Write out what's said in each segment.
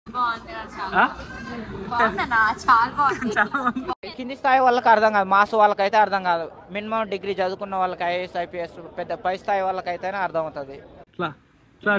బాగుంది కదా చాలా ఆ? బాగుందన్నా చాలా బాగుంది కింది స్థాయి వాళ్ళకి అర్థం కాదు మాస్ వాళ్ళకైతే అర్థం కాదు మినిమం డిగ్రీ చదువుకున్న వాళ్ళకి ఐఏఎస్ ఐపీఎస్ పెద్ద పై స్థాయి వాళ్ళకైతేనే అర్థం అవుతుంది ఇట్లా ఇట్లా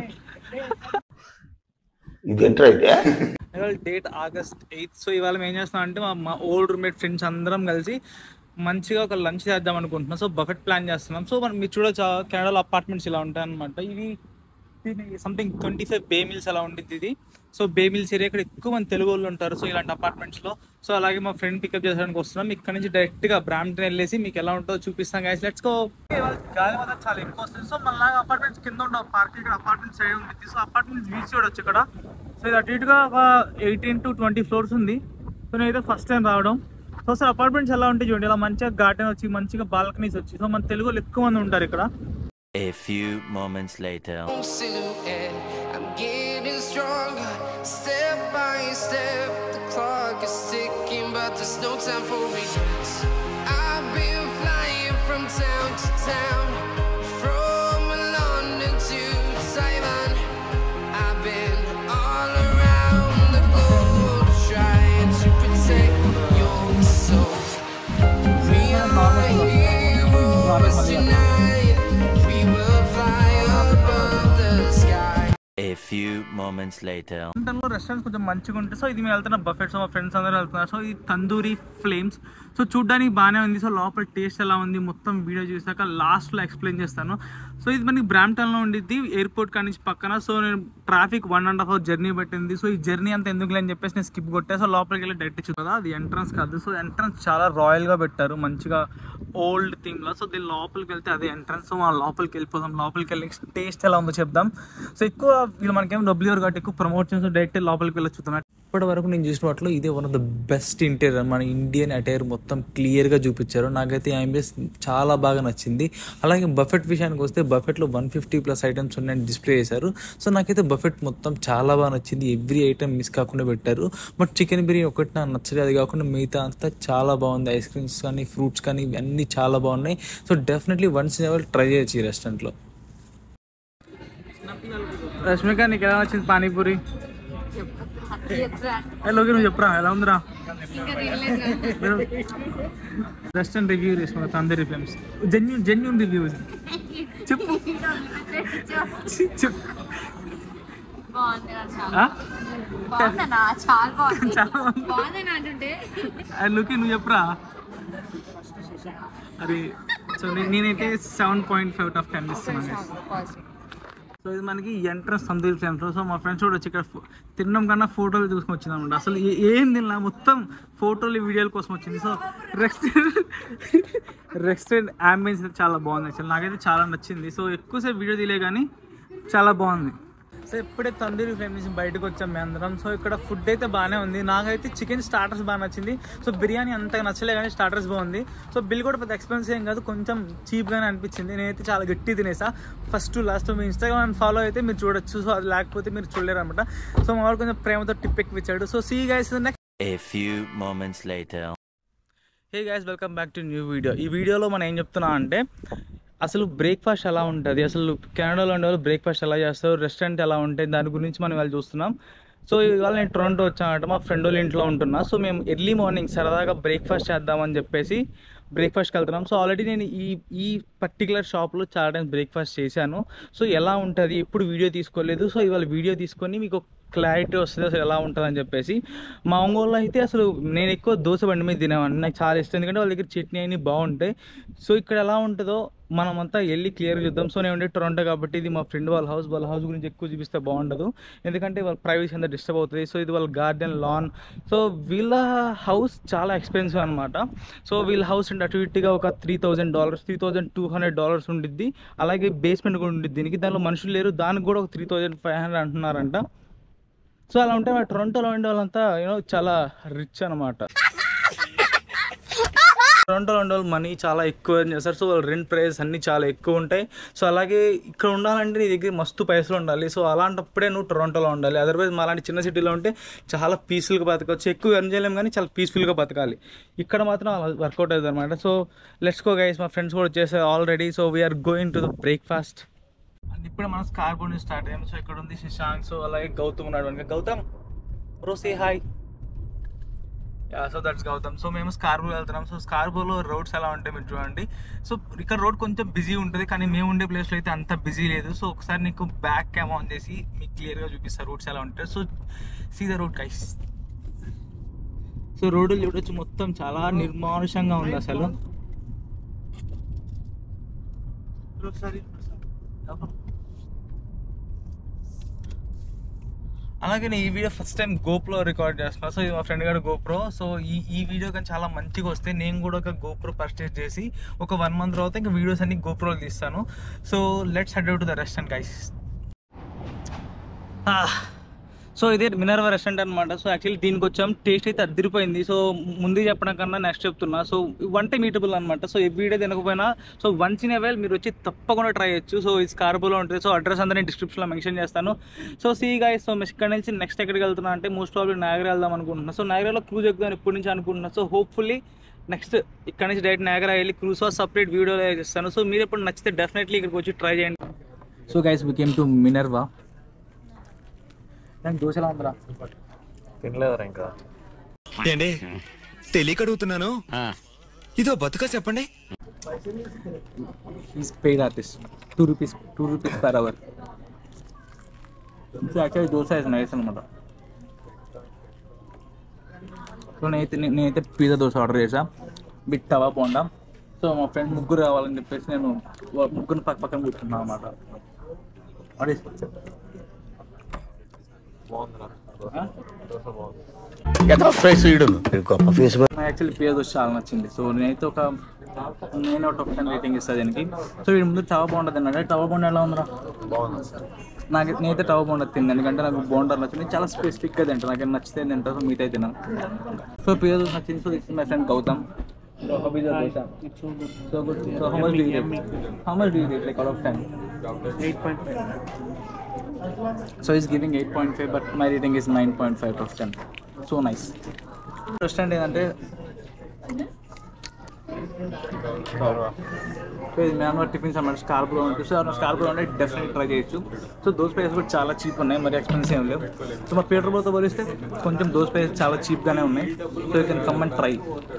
ఇదేంట్రా ఇదే ఇవాళ డేట్ ఆగస్ట్ ఎయిత్ సో ఇవాళ మేము ఏం చేస్తున్నాం అంటే మా మా ఓల్డ్ రూమ్మేట్ ఫ్రెండ్స్ అందరం కలిసి మంచిగా ఒక లంచ్ చేద్దాం అనుకుంటున్నాం సో బఫెట్ ప్లాన్ చేస్తున్నాం సో మనం మీరు చూడొచ్చు కెనడాలో అపార్ట్మెంట్స్ ఇలా ఉంటాయి అనమాట ఇవి something twenty five Bay Mills అలా ఉంటుంది ఇది సో బే మిల్స్ ఏరియా ఇక్కడ ఎక్కువ మంది తెలుగు వాళ్ళు ఉంటారు సో ఇలాంటి అపార్ట్మెంట్స్ లో సో అలాగే మా ఫ్రెండ్ పికప్ చేసడానికి వస్తున్నాం ఇక్కడ నుంచి డైరెక్ట్ గా బ్రాంప్టన్ వెళ్ళేసి మీకు ఎలా ఉంటుందో చూపిస్తాం గైస్ లెట్స్ గో గాలి మాత్రం చాలా ఎక్కువ వస్తుంది సో మన అపార్ట్మెంట్స్ కింద ఉండవు పార్క్ ఇక్కడ అపార్ట్మెంట్ సైడ్ ఉంటుంది సో అపార్ట్మెంట్స్ వీచ్ చూడొచ్చు ఇక్కడ సో ఇది అటు ఇటుగా ఒక ఎయిటీన్ టు ట్వంటీ ఫ్లోర్స్ ఉంది సో నేనైతే ఫస్ట్ టైం రావడం సో సార్ అపార్ట్మెంట్స్ ఎలా ఉంటాయి చూడండి ఇలా మంచిగా గార్డెన్ వచ్చి మంచిగా బాల్కనీస్ వచ్చి సో మన తెలుగులో ఎక్కువ మంది ఉంటారు ఇక్కడ A few moments later. silhouette. I'm getting stronger, step by step. The clock is ticking, but there's no time for regrets. I've been flying from town to town, from London to Taiwan. I've been all around the globe trying to protect your soul. We are heroes tonight. We will fly above the sky. A few moments later. లో restaurants కొంచెం మంచిగా ఉంటాయి so ఇది మేము వెళ్తున్న buffet so మా friends అందరూ వెళ్తున్నారు సో ఇది తందూరి ఫ్లేమ్స్ సో చూడ్డానికి బాగానే ఉంది సో లోపల టేస్ట్ ఎలా ఉంది మొత్తం వీడియో చూసాక లాస్ట్లో ఎక్స్ప్లెయిన్ చేస్తాను సో ఇది మనకి బ్రాంప్టన్లో ఉండిద్ది ఎయిర్పోర్ట్ కాడి నుంచి పక్కన సో నేను traffic one and half hour journey పట్టింది సో ఈ జర్నీ అంతా ఎందుకు అని చెప్పేసి నేను స్కిప్ కొట్టా సో లోపలికి వెళ్ళి డైరెక్ట్ చూద్దా కదా అది ఎంట్రన్స్ కాదు సో ఎంట్రన్స్ చాలా రాయల్గా పెట్టారు మంచిగా ఓల్డ్ థీమ్లో సో దీని లోపలికి వెళ్తే అదే ఎంట్రన్స్ సో మనం లోపలికి వెళ్ళిపోదాం లోపలికి వెళ్ళి టేస్ట్ ఎలా ఉందో చెప్దాం సో ఎక్కువ వీళ్ళు మనకేం డబ్ల్యూఆర్ కాబట్టి ఎక్కువ ప్రమోట్ చేసి డైరెక్ట్ లోపలికి వెళ్ళి చూద్దాం ఇప్పటి వరకు నేను చూసిన వాటిలో ఇదే one of the best interior మన ఇండియన్ అటైర్ మొత్తం క్లియర్గా చూపించారు నాకైతే ఐఎంబిఎస్ చాలా బాగా నచ్చింది అలాగే బఫెట్ విషయానికి వస్తే బఫెట్లో వన్ ఫిఫ్టీ ప్లస్ ఐటమ్స్ ఉన్నాయని డిస్ప్లే చేశారు సో నాకైతే బఫెట్ మొత్తం చాలా బాగా నచ్చింది ఎవ్రీ ఐటమ్ మిస్ కాకుండా పెట్టారు బట్ చికెన్ బిర్యానీ ఒకటి నాకు నచ్చలేదు అది కాకుండా మిగతా అంతా చాలా బాగుంది ఐస్ క్రీమ్స్ కానీ ఫ్రూట్స్ కానీ ఇవన్నీ చాలా బాగున్నాయి సో డెఫినెట్లీ వన్స్ ఎవరు ట్రై చేయొచ్చు ఈ రెస్టారెంట్లో రష్మిక నీకు ఎలా వచ్చింది పానీపూరి ఏ లోకి నువ్వు చెప్పురా ఎలా ఉందిరా ఇంకా తినలేదు రెస్టారెంట్ రివ్యూ తీసుకున్నా Tandoori flames genuine genuine review చెప్పు చెప్పు బాగుంది కదా చాలా ఆ? బాగుందన్నా చాలా బాగుంది చాలా బాగుంది. బాగుందని అంటుంటే ఆ లుకి నువ్వు చెప్పురా అరే సో నేనైతే seven point five of ten ఇస్తున్నాను సో ఇది మనకి ఎంట్రన్స్ తందూరి ఫ్లేమ్స్ సో మా ఫ్రెండ్స్ కూడా వచ్చి ఇక్కడ ఫో- తినడం కన్నా ఫోటోలు తీసుకొని వచ్చింది అనమాట అసలు ఏ- ఏం తిన్నా మొత్తం ఫోటోలు వీడియోల కోసం వచ్చింది సో రెస్టారెంట్ రెస్టారెంట్ అంబియన్స్ అయితే చాలా బాగుంది అసలు నాకైతే చాలా నచ్చింది సో ఎక్కువసేపు వీడియో తీయలే కానీ చాలా బాగుంది సో ఇప్పుడే తందూరి ఫ్లేమ్ నుంచి బయటకు వచ్చాం మేము అందరం సో ఇక్కడ ఫుడ్ అయితే బాగానే ఉంది నాకైతే చికెన్ స్టార్టర్స్ బాగా నచ్చింది సో బిర్యానీ అంతగా నచ్చలే కానీ స్టార్టర్స్ బాగుంది సో బిల్ కూడా పెద్ద ఎక్స్పెన్సివ్ ఏం కాదు కొంచెం చీప్గానే అనిపించింది నేనైతే చాలా గట్టి తినేసా ఫస్ట్ లాస్ట్ మీ ఇన్స్టాగ్రామ్ ఫాలో అయితే మీరు చూడొచ్చు సో అది లేకపోతే మీరు చూడలేరు అనమాట సో మా వాడు కొంచెం ప్రేమతో టిప్ ఎక్కిచ్చాడు so see guys next A few moments later. Hey guys welcome back to new video ఈ వీడియోలో మనం ఏం చెప్తున్నా అంటే అసలు బ్రేక్ఫాస్ట్ ఎలా ఉంటుంది అసలు కెనడాలో ఉండే వాళ్ళు బ్రేక్ఫాస్ట్ ఎలా చేస్తారు రెస్టారెంట్ ఎలా ఉంటాయి దాని గురించి మనం వాళ్ళు చూస్తున్నాం సో ఇవాళ నేను టొరంటో వచ్చానంట మా ఫ్రెండ్ వాళ్ళ ఇంట్లో ఉంటున్నా సో మేము ఎర్లీ మార్నింగ్ సరదాగా బ్రేక్ఫాస్ట్ చేద్దామని చెప్పేసి బ్రేక్ఫాస్ట్కి వెళ్తున్నాం సో ఆల్రెడీ నేను ఈ ఈ పర్టికులర్ షాప్లో చాలా టైం బ్రేక్ఫాస్ట్ చేశాను సో ఎలా ఉంటుంది ఎప్పుడు వీడియో తీసుకోలేదు సో ఇవాళ వీడియో తీసుకొని మీకు క్లారిటీ వస్తుంది అసలు ఎలా ఉంటుంది అని చెప్పేసి మా ఒంగోలు అయితే అసలు నేను ఎక్కువ దోశ బండి మీద తినేవాడిని నాకు చాలా ఇష్టం ఎందుకంటే వాళ్ళ దగ్గర చట్నీ అన్ని బాగుంటాయి సో ఇక్కడ ఎలా ఉంటుందో మనమంతా వెళ్ళి క్లియర్గా చూద్దాం సో నేను ఉండే టొరంటో కాబట్టి ఇది మా ఫ్రెండ్ వాళ్ళ హౌస్ వాళ్ళ హౌస్ గురించి ఎక్కువ చూపిస్తే బాగుండదు ఎందుకంటే వాళ్ళ ప్రైవసీ అంతా డిస్టర్బ్ అవుతుంది సో ఇది వాళ్ళ గార్డెన్ లాన్ సో వీళ్ళ హౌస్ చాలా ఎక్స్పెన్సివ్ అనమాట సో వీళ్ళ హౌస్ అంటే అటు ఇటుగా ఒక three thousand dollars three thousand two hundred dollars ఉండిద్ది అలాగే బేస్మెంట్ కూడా ఉండిద్ది దీనికి దానిలో మనుషులు లేరు దానికి కూడా ఒక త్రీ థౌజండ్ ఫైవ్ హండ్రెడ్ అంటున్నారంట సో అలా ఉంటే మా టొరంటోలో ఉండే వాళ్ళంతా యూనో చాలా రిచ్ అనమాట టొరంటోలో ఉండే వాళ్ళు మనీ చాలా ఎక్కువ earn చేస్తారు సో వాళ్ళ రెంట్ ప్రైస్ అన్నీ చాలా ఎక్కువ ఉంటాయి సో అలాగే ఇక్కడ ఉండాలంటే నీ దగ్గర మస్తు పైసలు ఉండాలి సో అలాంటప్పుడే నువ్వు టొరంటోలో ఉండాలి అదర్వైజ్ మా అలాంటి చిన్న సిటీలో ఉంటే చాలా పీస్ఫుల్గా బతకవచ్చు ఎక్కువ ఎర్న్ చేయలేం కానీ చాలా పీస్ఫుల్గా బతకాలి ఇక్కడ మాత్రం వర్కౌట్ అవుతుంది అనమాట సో లెట్స్ గో గైస్ మా ఫ్రెండ్స్ కూడా వచ్చేసారు already so we are going to the breakfast and ఇప్పుడే మనం స్కార్బో నుంచి స్టార్ట్ అయ్యాము సో ఇక్కడ ఉంది శశాంక్ సో అలాగే గౌతమ్ ఉన్నాడు మనకి Gautam bro say hi yeah so that's Gautam so మేము స్కార్బో వెళ్తున్నాం సో స్కార్బోలో రోడ్స్ ఎలా ఉంటాయి మీరు చూడండి సో ఇక్కడ రోడ్ కొంచెం బిజీ ఉంటుంది కానీ మేము ఉండే ప్లేస్లో అయితే అంత బిజీ లేదు సో ఒకసారి నీకు బ్యాక్ క్యామ్ ఆన్ చేసి మీకు క్లియర్గా చూపిస్తారు రోడ్స్ ఎలా ఉంటాయి so see the road guys so road చూడొచ్చు మొత్తం చాలా నిర్మానుషంగా ఉంది అసలు అలాగే నేను ఈ video first time GoPro record చేస్తున్నా సో ఇది మా ఫ్రెండ్ గారు గోప్రో సో ఈ ఈ వీడియో కానీ చాలా మంచిగా వస్తే నేను కూడా ఒక గోప్రో పర్చేస్ చేసి ఒక వన్ మంత్ తర్వాత ఇంకా వీడియోస్ అన్ని గోప్రోలు తీస్తాను so let's head to the restaurant guys so ఇది మినర్వా రెస్టారెంట్ అనమాట సో యాక్చువల్లీ దీనికి వచ్చాం టేస్ట్ అయితే అదిరిపోయింది సో ముందు చెప్పడం కన్నా నెక్స్ట్ చెప్తున్నా సో వన్ టైం మీటబుల్ అనమాట సో ఎవ్రీడే తినకపోయినా సో వన్స్ ఇన్ అవైల్ మీరు వచ్చి తప్పకుండా ట్రై చేయొచ్చు సో ఇది స్కార్బోలో ఉంటుంది సో అడ్రస్ అంతా నేను డిస్క్రిప్షన్లో మెన్షన్ చేస్తాను సో సీ గాయస్ సో ఇక్కడ నుంచి నెక్స్ట్ ఎక్కడికి వెళ్తున్నా అంటే మోస్ట్ ప్రాబ్లీ నాగరా వెళ్దాం అనుకుంటున్నా సో నాగరాలో క్రూజ్ ఎక్కుదాం ఎప్పటి నుంచి అనుకుంటున్నా సో హోప్ఫుల్లీ నెక్స్ట్ ఇక్కడ నుంచి డైరెక్ట్ నాగరా వెళ్ళి క్రూజ్ సపరేట్ వీడియోలో చేస్తాను సో మీరు ఎప్పుడు నచ్చితే డెఫినెట్లీ ఇక్కడికి వచ్చి ట్రై చేయండి so guys we came to Minerva నాకు దోశ ఎలా ఉందిరా తినలేదురా ఇంకా ఏండి తెలియక అడుగుతున్నాను ఇదో బతుక చెప్పండి is paid artist two rupees two rupees per hour so actually dosa is nice అనమాట సో నేనైతే నే- నేనైతే పిజ్జా దోశ ఆర్డర్ చేసా బిట్ తవా పోండా సో మా ఫ్రెండ్ ముగ్గురు రావాలని చెప్పేసి నేను వా- ముగ్గురు పక్క పక్కన కూర్చున్నాను అనమాట గొప్ప ఫేస్ నాకు యాక్చువల్లీ పిజ్జా దోశ చాలా నచ్చింది సో నేనైతే ఒక నేను ఒక టెన్ రేటింగ్ ఇస్తాను దీనికి సో వీడి ముందు తవా బాగుంటుంది అన్నాడు తవా బోండా ఎలా ఉందిరా నాకు నేనైతే టవా బోండా తిన్నాను ఎందుకంటే నాకు బోండా నచ్చింది చాలా స్పెసిఫిక్గా తింటాను నాకు ఏం నచ్చితే తింటా సో మీతో తిన్నాను సో పిజ్జా దోశ నచ్చింది so this my friend Gautam So how is your dosa? So good. So how much do you rate? How much do you rate like out of 10? 8.5. So he's giving 8.5 but my rating is 9.5 out of 10. So nice. Restaurant ఏంటంటే so ఇది మేము tiffins అన్నమాట స్కార్పులో ఉంటుంది so స్కార్పులో ఉంటే definite try చేయొచ్చు so dosa price కూడా చాలా చీప్ ఉన్నాయి మరి ఎక్స్పెన్సివ్ ఏం లేవు సో మా పీటర్బోతో పోలిస్తే కొంచెం దోస్ ప్రైస్ చాలా చీప్గానే ఉన్నాయి so you can come and try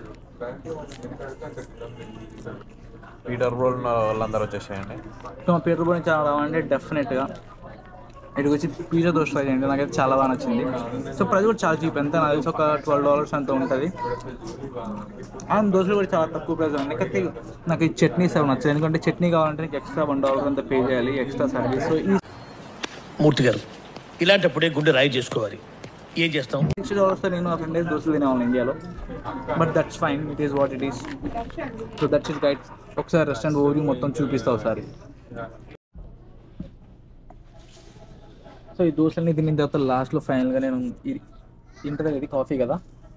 Peter roll వాళ్ళందరూ వచ్చేసాయండి సో మా పీటర్బో నుంచి చాలా రావాలంటే డెఫినెట్గా ఇక్కడికి వచ్చి పిజ్జా దోశ ట్రై చేయండి నాకైతే చాలా బాగా నచ్చింది సో ప్రైస్ కూడా చాలా చీప్ ఎంత నాకు తెలిసి ఒక ట్వెల్వ్ డాలర్స్ అంత ఉంటుంది అండ్ దోశలు కూడా చాలా తక్కువ ప్రైస్ ఉన్నాయి కాకపోతే నాకు ఈ చట్నీస్ అవి నచ్చదు ఎందుకంటే చట్నీ కావాలంటే నీకు ఎక్స్ట్రా వన్ డాలర్ అంత పే చేయాలి ఎక్స్ట్రా సర్వీస్ సో ఈ మూర్తి గారు ఇలాంటప్పుడే గుండె రాయి చేసుకోవాలి ఏం చేస్తాం సిక్స్టీ డాలర్స్తో నేను ఒక హండ్రెడ్ దోశలు తినేవాళ్ళం ఇండియాలో but that's fine it is what it is so that's is guide ఒకసారి రెస్టారెంట్ ఓవర్ మొత్తం చూపిస్తా ఒకసారి సో ఈ దోశలన్నీ తిన్న తర్వాత లాస్ట్లో ఫైనల్గా నేను ఇది ఇంటర్ ఇది కాఫీ కదా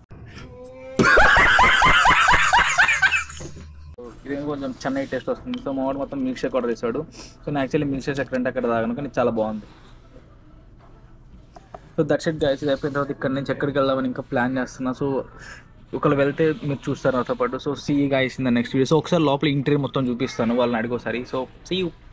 ఇది కొంచెం చెన్నై టేస్ట్ వస్తుంది సో మా వాడు మొత్తం మిల్క్ షేక్ ఆర్డర్ చేశాడు సో నేను యాక్చువల్లీ మిల్క్ షేక్ ఎక్కడంటే అక్కడ తాగాను కానీ చాలా బాగుంది సో దట్స్ ఇట్ గైస్ ఇది అయిపోయిన తర్వాత ఇక్కడ నుంచి ఎక్కడికి వెళ్దామని ఇంకా ప్లాన్ చేస్తున్నా సో ఒకళ్ళు వెళ్తే మీరు చూస్తారు నాతో పాటు so see guys in the next video so ఒకసారి లోపల ఇంటర్వ్యూ మొత్తం చూపిస్తాను వాళ్ళని అడిగోసారి సో సీ